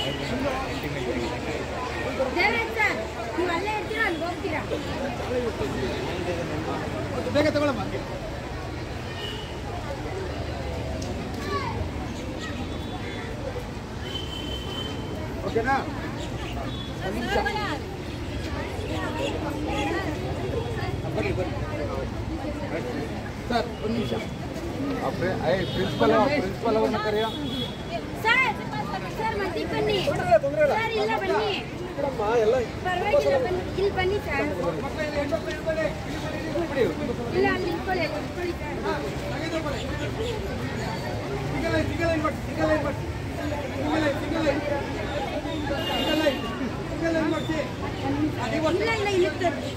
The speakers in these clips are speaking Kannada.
ದೇವರಾಜ್ ಸರ್ ನೀವು ಅಲ್ಲೇ ಇರ್ತೀರಾ ಅಲ್ಲಿ ಹೋಗ್ತೀರಾ ಬೇಗ ತಗೊಳಮ್ಮ ಓಕೆನಾ ಬರ್ರಿ ಬರ್ರಿ ಸರ್ ಒಂದು ನಿಮಿಷ ಪ್ರಿನ್ಸಿಪಲ್ ಪ್ರಿನ್ಸಿಪಲ್ ಅವ್ರನ್ನ ಕರೆಯೋ ಸರ್ ಸರ್ ಮತ್ತೆ ಬನ್ನಿ ಸರ್ ಇಲ್ಲ ಬನ್ನಿ ಪರವಾಗಿಲ್ಲ ಬನ್ನಿ ಇಲ್ಲಿ ಬನ್ನಿ ಸರ್ ಇಲ್ಲ ಅಲ್ಲಿ ನಿಂತ್ಕೊಳ್ಳಿ ಅಲ್ಲಿ ನಿಂತ್ಕೊಳ್ಳಿ sir single line single line ಮಾಡಿ ಸಿಂಗಲ್ ಲೈನ್ ಮಾಡಿ single line single line single line single line ಮಾಡ್ಸಿ ಇಲ್ಲ ಇಲ್ಲ ಇಲ್ಲಿ ತರ್ರಿ.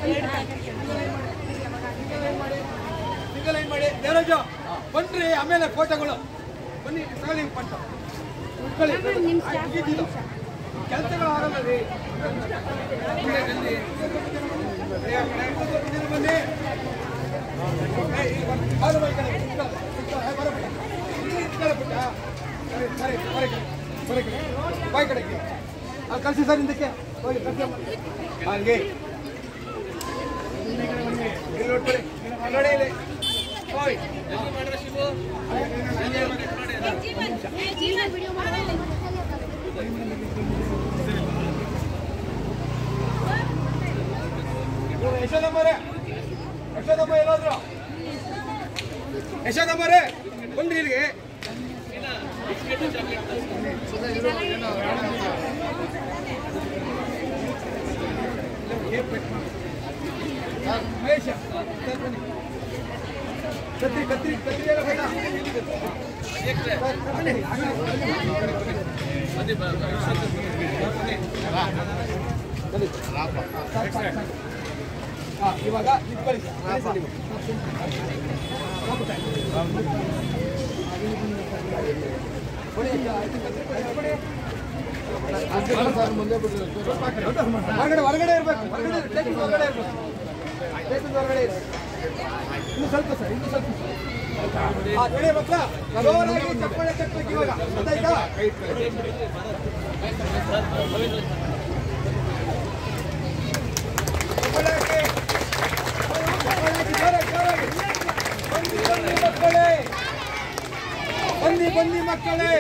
ಸಿಂಗಲ್ ಲೈನ್ ಮಾಡಿ ದೇವರಾಜು ಬನ್ರಿ ಆಮೇಲೆ ಫೋಟೋಗಳು ಬನ್ನಿ ತಗೊಳ್ಳಿ ಪಂಟ ಕುತ್ಕೊಳ್ಳಿ ಒಂದು ನಿಮಿಷ ಒಂದು ನಿಮಿಷ ಕೆಲಸಗಳು ಆಗಲ್ಲ ರೀ ಬನ್ನಿ ಬನ್ನಿ ಏ, ಇಲ್ಲಿ ಬನ್ನಿ. ಬಾರು ಬಾ ಈ ಕಡೆ. ಕುತ್ಕೊಳ್ಳಿ. ಕುತ್ಕೊಳ್ಳಿ. ಏ, ಬಾರು ಬಾ. ಇಲ್ಲಿ ನಿಂತ್ಕೊಳ್ಳಿ ಪುಟ್ಟ. ಸರಿ, ಸರಿ, ಬರ ಈ ಕಡೆ. ಬರ ಈ ಕಡೆ. ಬಾ ಈ ಕಡೆಗೆ. ಅಲ್ಲಿ ಕಳ್ಸಿ ಸರ್ ಹಿಂದಕ್ಕೆ ಹೋಗಿ ಕಳ್ಸಿ ಅಮ್ಮ. ಹಾಗೆ ಇಲ್ಲಿ ನೋಡ್ಕೊಳ್ಳಿ ಇಲ್ಲಿ ನೋಡಿ ಇಲ್ಲಿ ಹೋಯ್ ಜೀವನ ವಿಡಿಯೋ ಮಾಡೋದು ಇವ್ರು ಯಶೋದಮ್ಮರೇ ಯಶೋದಮ್ಮ ಎಲ್ಲಾದ್ರು ಯಶೋದಮ್ಮರೇ ಬನ್ರಿ ಇಲ್ಲಿಗೆ ಮಹೇಶ ಸರ್ ಬನ್ನಿ ಕತ್ರಿ ಕತ್ರಿ ಕತ್ರಿ ಎಲ್ಲ ಬೇಡ ಸರ್, ಬನ್ನಿ. ಬನ್ನಿ. ಸಾಕು, ಸಾಕು, ಸಾಕು. ಹಾ, ಇವಾಗ ನಿಂತ್ಕೊಳ್ಳಿ ಸರ್. ಮನೆ ಸರ್ ನೀವು. ಸಾಕು ಸರ್. ಕೊಡಿ, ಆಯ್ತು, ಕತ್ರಿ ಕೊಡಿ, ಕೊಡಿ. ಹೊರಗಡೆ ಹೊರಗಡೆ ಇರ್ಬೇಕು ಹೊರಗಡೆ ಸ್ಟೇಷನ್ ಹೊರಗಡೆ ಇರ್ಬೇಕು ಸ್ಟೇಷನ್ ಹೊರಗಡೆ ಇರ್ಬೇಕು ಇನ್ನು ಸ್ವಲ್ಪ ಸರ್ ಇನ್ನು ಸ್ವಲ್ಪ ಹಾ ನೋಡಿ ಮಕ್ಕಳ ಜೋರಾಗಿ ಚಪ್ಪಾಳೆ ತಟ್ಟಬೇಕು ಇವಾಗ ಗೊತ್ತಾಯ್ತಾ ಚಪ್ಪಾಳೆ ಹಾಕಿ. ಚಪ್ಪಾಳೆ ಹಾಕಿ, ಜೋರಾಗಿ, ಜೋರಾಗಿ. ಬನ್ನಿ ಬನ್ನಿ ಮಕ್ಕಳೇ ಬನ್ನಿ ಬನ್ನಿ ಮಕ್ಕಳೇ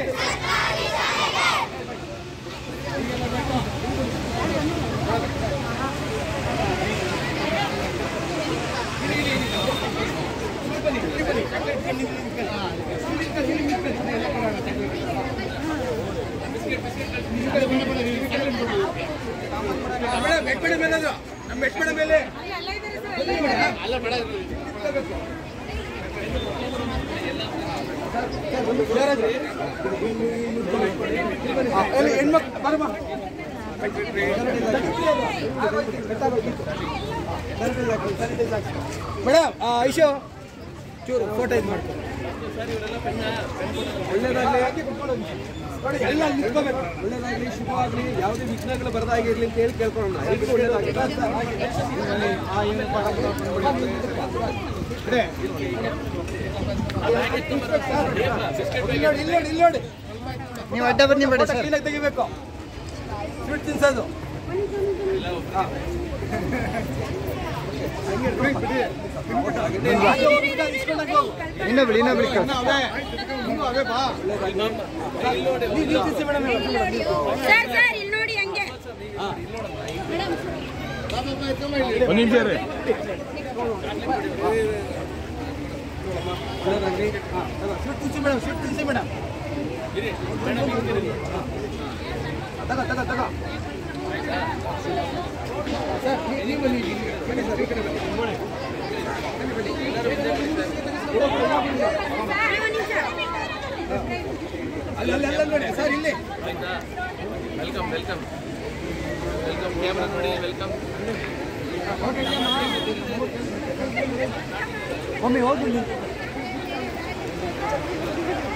ಮೇಡಮ್ ಹೆಗ್ಬೇಡ ಮೇಲೆ ಅದು ನಮ್ಮ ಹೆಗ್ಬೇಡ ಮೇಲೆ ಹೆಣ್ಮಕ್ಳು ಬರಮ್ಮ ಮೇಡಮ್ ಐಶೋ ಚೂರು ಫೋಟೋ ಇದು ಮಾಡ್ತಾರೆ ಒಳ್ಳೇದಾಗಲಿ ನೋಡಿ ಎಲ್ಲ ಅಲ್ಲಿ ನಿಂತ್ಕೋಬೇಕು ಒಳ್ಳೇದಾಗಲಿ ಶುಭವಾಗಲಿ ಯಾವುದೇ ವಿಘ್ನಗಳು ಬರದಾಗಿರ್ಲಿ ಅಂತ ಹೇಳಿ ಕೇಳ್ಕೊಳ್ಳೋಣ ಎಲ್ರಿಗೂ ಒಳ್ಳೇದಾಗಲಿ ಇಲ್ಲಿ ನೋಡಿ ಇಲ್ಲಿ ನೋಡಿ ಇಲ್ಲಿ ನೋಡಿ ನೀವು ಅಡ್ಡ ಬನ್ನಿ ಬೇಡ ಸರ್ ಕ್ಲೀನಾಗಿ ತೆಗಿಬೇಕು ಸ್ವೀಟ್ ತಿನ್ಸೋದು ಹಾ. ಹಂಗೆ ಬಿಡಿ, ಬಿಡಿ. ಇಸ್ಕೊಂಡಂಗೆ ಹೋಗು. ಇನ್ನೊಬ್ಳಿ ಇನ್ನೊಬ್ಳಿ ಇನ್ನು ಅವೇ ಇನ್ನು ಅವೇ ಬಾ ನೀವು ನೀವು ತಿನ್ಸಿ ಮೇಡಮ್ ಸರ್ ಸರ್ ಇಲ್ಲಿ ನೋಡಿ ಹಂಗೆ ಒಂದು ನಿಮಿಷ ರೀ ಸ್ವೀಟ್ ತಿನ್ಸಿ ಮೇಡಮ್ ಸ್ವೀಟ್ ತಿನ್ಸಿ ಮೇಡಮ್ ತಗೋ ತಗೋ ತಗೋ ಸರ್ ನೀ- ನೀವು ಬನ್ನಿ ಇಲ್ಲಿ. ಬನ್ನಿ ಸರ್ ಈ ಕಡೆ ಬನ್ನಿ ಸರ್ ಒಂದು ನಿಮಿಷ ಅಲ್ಲಿ ಅಲ್ಲಿ ಎಲ್ಲ ನೋಡಿ ಸರ್ ಇಲ್ಲಿ ವೆಲ್ಕಮ್ ವೆಲ್ಕಮ್ ವೆಲ್ಕಮ್ ಕ್ಯಾಮ್ರಾ ನೋಡಿ ವೆಲ್ಕಮ್ ಒಮ್ಮೆ ಹೋಗಿ